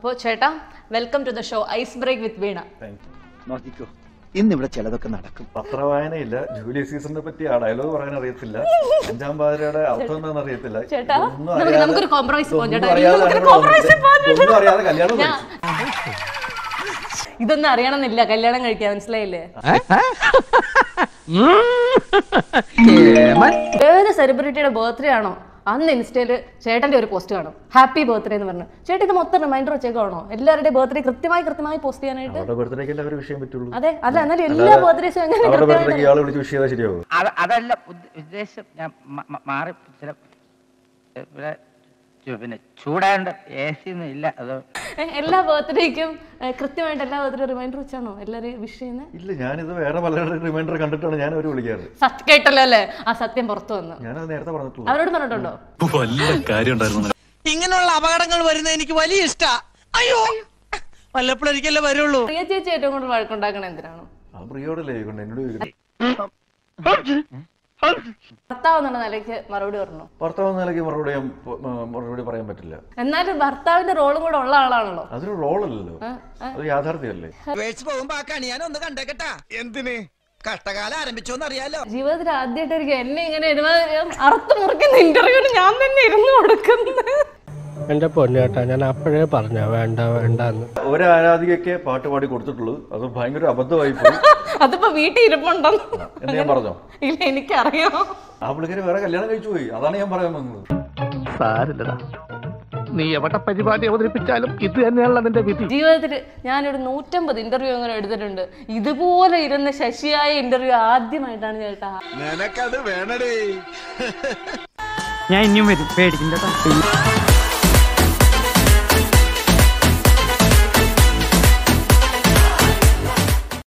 അപ്പോൾ ചേട്ടാ welcome to the show ice break with Veena നോക്കിക്കോ ഇന്നിവിടെ ചിലതൊക്കെ നടക്കും പത്രവായനയില്ല ജൂലിയസ് സീസണിനെ പറ്റി ആ ഡയലോഗ് പറയാൻ അറിയത്തില്ല അഞ്ചാം പാതിരയുടെ അർത്ഥം എന്താണെന്ന് അറിയത്തില്ല ചേട്ടാ, ഇതൊന്നും നമുക്ക് അറിയാതെ- നമുക്കൊരു compromise പോകാം ഇതൊന്നും ചേട്ടാ. അറിയാതെ നമുക്കൊരു അങ്ങോട്ട് compromise വന്നിട്ട് പോകാം ചേട്ടാ. ഇതൊന്നും അറിയാതെ കല്യാണം ഞാൻ- കഴിച്ചു. ഇതൊന്നും അറിയണമെന്നില്ല കല്യാണം കഴിക്കാൻ മനസ്സിലായില്ലേ ഏത് സെലിബ്രിറ്റിയുടെ ബർത്ത്ഡേ ആണോ അന്ന് ഇൻസ്റ്റയില് ചേട്ടന്റെ ഒരു പോസ്റ്റ് കാണും ഹാപ്പി ബർത്ത്ഡേ എന്ന് പറഞ്ഞു ചേട്ടൻ ഇത് മൊത്തം റിമൈൻഡർ വെച്ചേക്കാണോ എല്ലാവരുടെയും ബർത്ത്ഡേ കൃത്യമായി കൃത്യമായി പോസ്റ്റ് ചെയ്യാനായിട്ട് അവരുടെ ബർത്ത്ഡേക്ക് അല്ലേ ഒരു വിഷയം പറ്റുള്ളൂ അതെ അല്ല എന്നാലും എല്ലാ ബർത്ത്ഡേസും എങ്ങനെ അവരുടെ കൃത്യമായിട്ട് ബർത്ത്ഡേക്ക് ഇയാളെ വിളിച്ച് വിഷയം ശരിയാവും അത് അതല്ല ഉദ്ദ- ഉദ്ദേശം ഞാൻ മ- മ- മാറി ചില ഇവിടെ ചു- പിന്നെ ചൂടാണ്ട് എ സി ഒന്നും ഇല്ല അത് ഏ, എല്ലാ ബർത്ത്ഡേക്കും കൃത്യമായിട്ട് എല്ലാ ബർത്ത്ഡേ റിമൈൻഡർ വെച്ചാണോ എല്ലാവരും വിഷ് ചെയ്യുന്നത് ഇല്ല ഞാനിത് വേറെ പലരുടെ റിമൈൻഡർ കണ്ടിട്ടാണ് ഞാൻ അവർ വിളിക്കാറ് സത്യം കേട്ടല്ലോ അല്ലേ ആ സത്യം പുറത്തു വന്നു ഞാനത് നേരത്തെ പറഞ്ഞിട്ടുള്ളൂ അവരോട് പറഞ്ഞിട്ടുണ്ടോ വല്ല കാര്യം ഉണ്ടായിരുന്നു ഇങ്ങനെയുള്ള അപകടങ്ങൾ വരുന്നത് എനിക്ക് വലിയ ഇഷ്ടാ അയ്യോ വല്ലപ്പോഴും എനിക്കല്ലേ വരുള്ളൂ പ്രിയ ചേച്ചി ഏറ്റവും കൂടുതൽ വഴക്കുണ്ടാക്കണ എന്തിനാണ് അത് പ്രിയോടല്ലേ ചോദിക്കണ്ടേ എന്നോട് ചോദിക്കണ്ടേ ഭർത്താവ് എന്നുള്ള നിലയ്ക്ക് മറുപടി പറഞ്ഞു ഭർത്താവ് എന്ന നിലയ്ക്ക് മറുപടി ഞാൻ പ- മ- മറുപടി പറയാൻ പറ്റില്ല എന്നാലും ഭർത്താവിന്റെ റോളും കൂടെ ഉള്ള ആളാണല്ലോ അതൊരു റോളല്ലല്ലോ അത് യാഥാർത്ഥ്യമല്ലേ വേഴ്സ് പോകുമ്പോ ആ കണി ഞാൻ ഒന്ന് കണ്ടേക്കട്ടാ എന്തിന് കഷ്ടകാലം ആരംഭിച്ചോന്ന് അറിയാലോ ജീവിതത്തിൽ ആദ്യമായിട്ടായിരിക്കും എന്നെ ഇങ്ങനെ ഒരുമാതിരി അറുത്ത് മുറിക്കുന്ന ഇന്റർവ്യൂവിന് ഞാൻ തന്നെ ഇരുന്ന് കൊടുക്കുന്നത് എന്റെ പൊന്നേട്ടാ ഞാൻ അപ്പോഴേ പറഞ്ഞ വേണ്ട വേണ്ട എന്ന് ഒരു ആരാധികയ്ക്ക് പാട്ട് പാടി കൊടുത്തിട്ടുള്ളൂ അത് ഭയങ്കര അബദ്ധമായി പോയി അതിപ്പോ വീട്ടിൽ ഇരിപ്പുണ്ടെന്ന് എന്ന് ഞാൻ പറഞ്ഞോ ഇല്ല എനിക്കറിയാം ആ പുള്ളിക്കാരി വേറെ കല്യാണം കഴിച്ചു പോയി അതാണ് ഞാൻ പറയാൻ വന്നത് സാരില്ലടാ നീ എവിടെ പരിപാടി അവതരിപ്പിച്ചാലും ഇത് തന്നെയാണല്ലോ നിന്റെ വിധി ജീവിതത്തിൽ ഞാനൊരു നൂറ്റമ്പത് ഇന്റർവ്യൂ അങ്ങനെ എടുത്തിട്ടുണ്ട് ഇതുപോലെ ഇരുന്ന ശശിയായ ഇന്റർവ്യൂ ആദ്യമായിട്ടാണ് ചേട്ടാ നിനക്കത് വേണടേ ഞാൻ ഇനിയും വരും പേടിക്കണ്ട